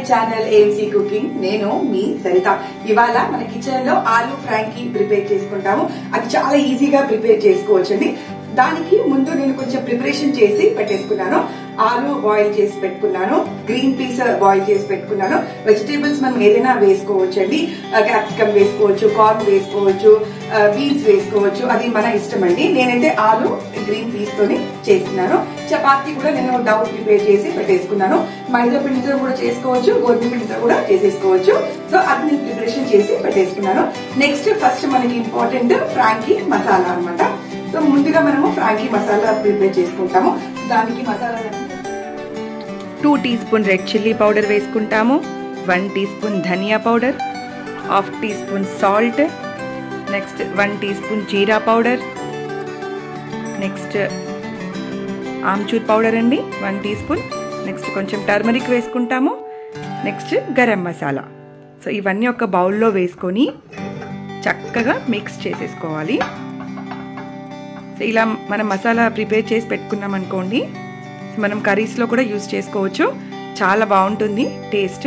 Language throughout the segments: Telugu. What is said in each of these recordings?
ఛానల్ ఏఎంసీ కుకింగ్ నేను మీ సరిత ఇవాళ మన కిచెన్ లో ఆలు ఫ్రాంకీ ప్రిపేర్ చేసుకుంటాము అది చాలా ఈజీగా ప్రిపేర్ చేసుకోవచ్చండి దానికి ముందు నేను కొంచెం ప్రిపరేషన్ చేసి పెట్టేసుకున్నాను ఆలు బాయిల్ చేసి పెట్టుకున్నాను గ్రీన్ పీస్ బాయిల్ చేసి పెట్టుకున్నాను వెజిటేబుల్స్ మనం ఏదైనా వేసుకోవచ్చు అండి క్యాప్సికమ్ వేసుకోవచ్చు కార్న్ వేసుకోవచ్చు బీన్స్ వేసుకోవచ్చు అది మన ఇష్టం అండి నేనైతే ఆలు గ్రీన్ పీస్ తోని చేస్తున్నాను చపాతీ కూడా నేను డౌ ప్రిపేర్ చేసి పెట్టేసుకున్నాను మైదా పిండితో కూడా చేసుకోవచ్చు గోధుమ పిండితో కూడా చేసేసుకోవచ్చు సో అది నేను ప్రిపరేషన్ చేసి పెట్టేసుకున్నాను నెక్స్ట్ ఫస్ట్ మనకి ఇంపార్టెంట్ ఫ్రాంకీ మసాలా అన్నమాట సో ముందుగా మనము ఫ్రాంకీ మసాలా ప్రిపేర్ చేసుకుంటాము దానికి masala two teaspoon red chilli powder వేసుకుంటాము వన్ టీ స్పూన్ ధనియా powder half teaspoon salt next one teaspoon జీరా పౌడర్ నెక్స్ట్ ఆమ్చూర్ పౌడర్ అండి వన్ టీ స్పూన్ నెక్స్ట్ కొంచెం టర్మరిక్ వేసుకుంటాము నెక్స్ట్ గరం మసాలా సో ఇవన్నీ ఒక బౌల్లో వేసుకొని చక్కగా మిక్స్ చేసేసుకోవాలి సో ఇలా మనం మసాలా ప్రిపేర్ చేసి పెట్టుకున్నాం అనుకోండి మనం కర్రీస్లో కూడా యూస్ చేసుకోవచ్చు చాలా బాగుంటుంది టేస్ట్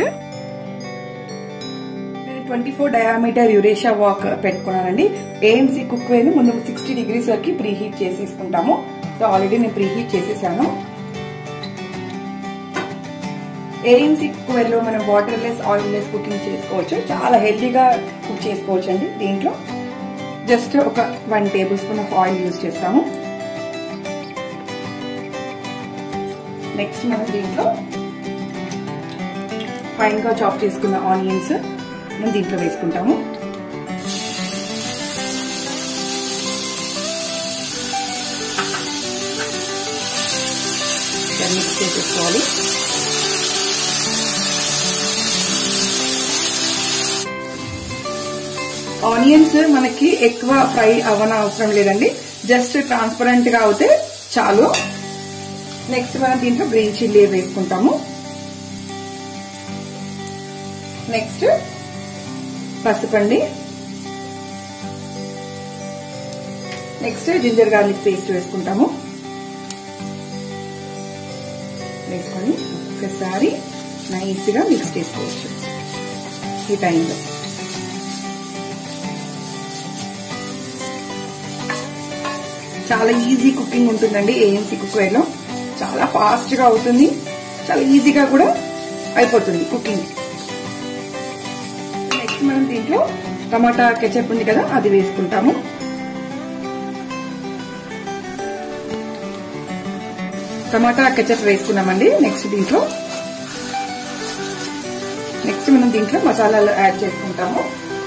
నేను ట్వంటీ ఫోర్ డయామీటర్ యురేషా వాక్ పెట్టుకున్నానండి ఏఎంసీ కుక్ వేని ముందు సిక్స్టీ డిగ్రీస్ వరకు ప్రీ హీట్ చేసేసుకుంటాము సో ఆల్రెడీ నేను ప్రీ హీట్ చేసేసాను ఏఎంసీ కుక్ వేర్ లో మనం waterless oilless cooking చేసుకోవచ్చు చాలా హెల్తీగా కుక్ చేసుకోవచ్చు అండి దీంట్లో జస్ట్ ఒక one tablespoon of oil use చేస్తాము నెక్స్ట్ మనం దీంట్లో ఫైన్ గా చాప్ చేసుకున్న ఆనియన్స్ మనం దీంట్లో వేసుకుంటాము మిక్స్ చేసేసుకోవాలి ఆనియన్స్ మనకి ఎక్కువ ఫ్రై అవ్వన అవసరం లేదండి జస్ట్ ట్రాన్స్పరెంట్ గా అవుతే చాలు నెక్స్ట్ మనం దీంట్లో గ్రీన్ చిల్లీ వేసుకుంటాము నెక్స్ట్ పసుపండి నెక్స్ట్ జింజర్ గార్లిక్ పేస్ట్ వేసుకుంటాము వేసుకొని ఒకసారి నైస్ గా మిక్స్ చేసుకోవచ్చు ఈ టైంలో చాలా ఈజీ కుకింగ్ ఉంటుందండి ఏఎంసీ కుక్వేర్ లో చాలా ఫాస్ట్ గా అవుతుంది చాలా ఈజీగా కూడా అయిపోతుంది కుకింగ్ నెక్స్ట్ మనం దీంట్లో టమాటా కెచప్ ఉంది కదా అది వేసుకుంటాము టమాటా కెచప్ వేసుకున్నామండి నెక్స్ట్ దీంట్లో నెక్స్ట్ మనం దీంట్లో మసాలాలు యాడ్ చేసుకుంటాము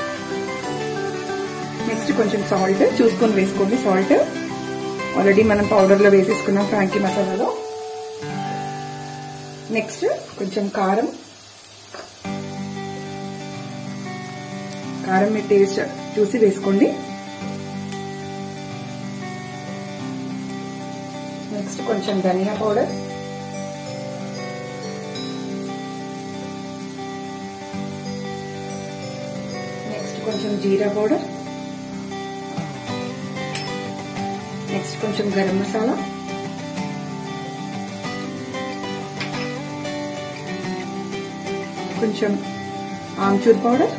నెక్స్ట్ కొంచెం సాల్ట్ చూసుకొని వేసుకోండి సాల్ట్ ఆల్రెడీ మనం పౌడర్లో వేసేసుకున్నాం ఫ్రాంకీ మసాలాలో నెక్స్ట్ కొంచెం కారం కారం మీ టేస్ట్ చూసి వేసుకోండి నెక్స్ట్ కొంచెం ధనియా పౌడర్ నెక్స్ట్ కొంచెం జీరా పౌడర్ నెక్స్ట్ కొంచెం గరం మసాలా కొంచెం ఆమ్చూర్ పౌడర్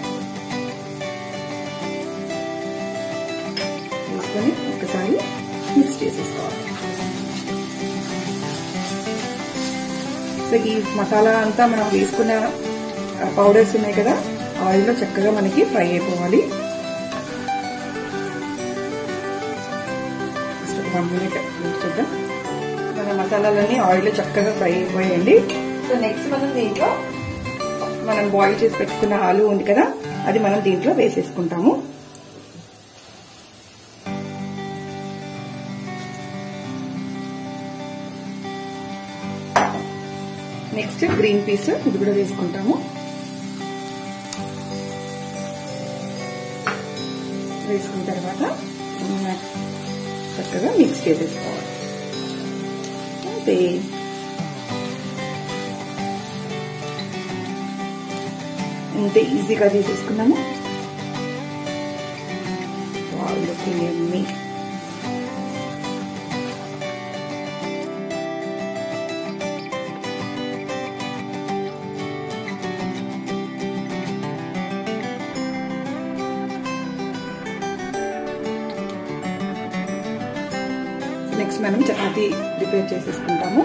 వేసుకొని ఒకసారి మిక్స్ చేసేసుకోవాలి సో ఈ మసాలా అంతా మనం వేసుకున్న పౌడర్స్ ఉన్నాయి కదా ఆయిల్లో చక్కగా మనకి ఫ్రై అయిపోవాలి వన్ మినిట్ చూద్దాం మన మసాలాలన్నీ ఆయిల్లో చక్కగా ఫ్రై అయిపోయాయండి సో నెక్స్ట్ మనం దీంట్లో మనం బాయిల్ చేసి పెట్టుకున్న ఆలు ఉంది కదా అది మనం దీంట్లో వేసేసుకుంటాము నెక్స్ట్ గ్రీన్ పీస్ ఇది కూడా వేసుకుంటాము వేసుకున్న తర్వాత చక్కగా మిక్స్ చేసేసుకోవాలి అంతే అంతే ఈజీగా చేసేసుకున్నాము లుకింగ్ ఎమ్మీ మనం చపాతీ ప్రిపేర్ చేసేసుకుంటాము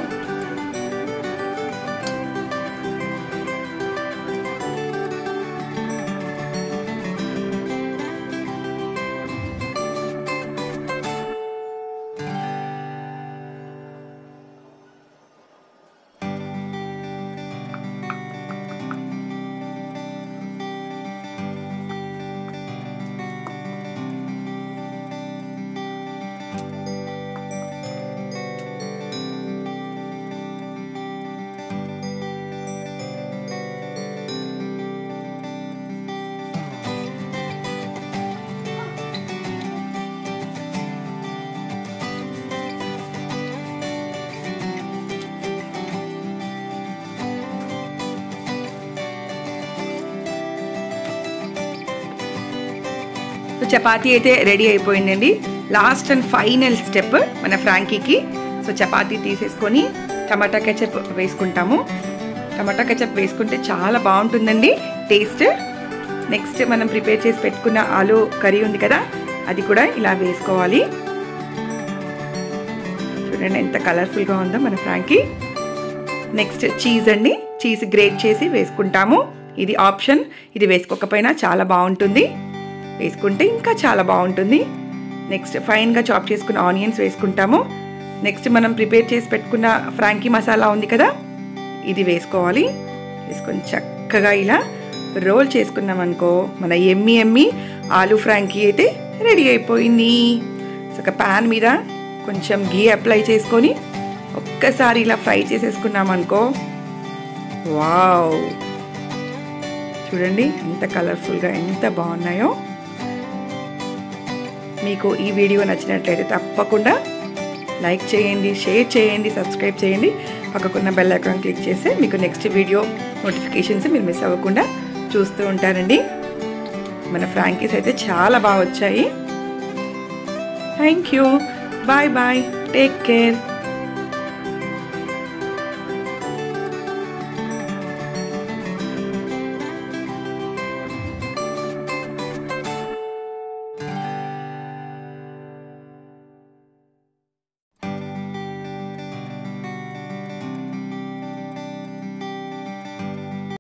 సో చపాతీ అయితే రెడీ అయిపోయిందండి లాస్ట్ అండ్ ఫైనల్ స్టెప్ మన ఫ్రాంకీకి సో చపాతీ తీసేసుకొని టమాటా కెచప్ వేసుకుంటాము టమాటా కెచప్ వేసుకుంటే చాలా బాగుంటుందండి టేస్ట్ నెక్స్ట్ మనం ప్రిపేర్ చేసి పెట్టుకున్న ఆలు కర్రీ ఉంది కదా అది కూడా ఇలా వేసుకోవాలి చూడండి ఎంత కలర్ఫుల్గా ఉందో మన ఫ్రాంకీ నెక్స్ట్ చీజ్ అండి చీజ్ గ్రేట్ చేసి వేసుకుంటాము ఇది ఆప్షన్ ఇది వేసుకోకపోయినా చాలా బాగుంటుంది వేసుకుంటే ఇంకా చాలా బాగుంటుంది నెక్స్ట్ ఫైన్గా చాప్ చేసుకున్న ఆనియన్స్ వేసుకుంటాము నెక్స్ట్ మనం ప్రిపేర్ చేసి పెట్టుకున్న ఫ్రాంకీ మసాలా ఉంది కదా ఇది వేసుకోవాలి వేసుకొని చక్కగా ఇలా రోల్ చేసుకున్నాం అనుకో మన ఎమ్మి ఎమ్మి ఆలు ఫ్రాంకీ అయితే రెడీ అయిపోయింది సో ఒక ప్యాన్ మీద కొంచెం గీ అప్లై చేసుకొని ఒక్కసారి ఇలా ఫ్రై చేసేసుకున్నాం అనుకో వావ్ చూడండి ఎంత కలర్ఫుల్గా ఎంత బాగున్నాయో మీకు ఈ వీడియో నచ్చినట్లయితే తప్పకుండా లైక్ చేయండి షేర్ చేయండి సబ్స్క్రైబ్ చేయండి పక్కకున్న బెల్ ఐకాన్ క్లిక్ చేస్తే మీకు నెక్స్ట్ వీడియో నోటిఫికేషన్స్ మీరు మిస్ అవ్వకుండా చూస్తూ ఉంటారండి మన ఫ్రాంకీస్ అయితే చాలా బాగా వచ్చాయి thank you bye bye take care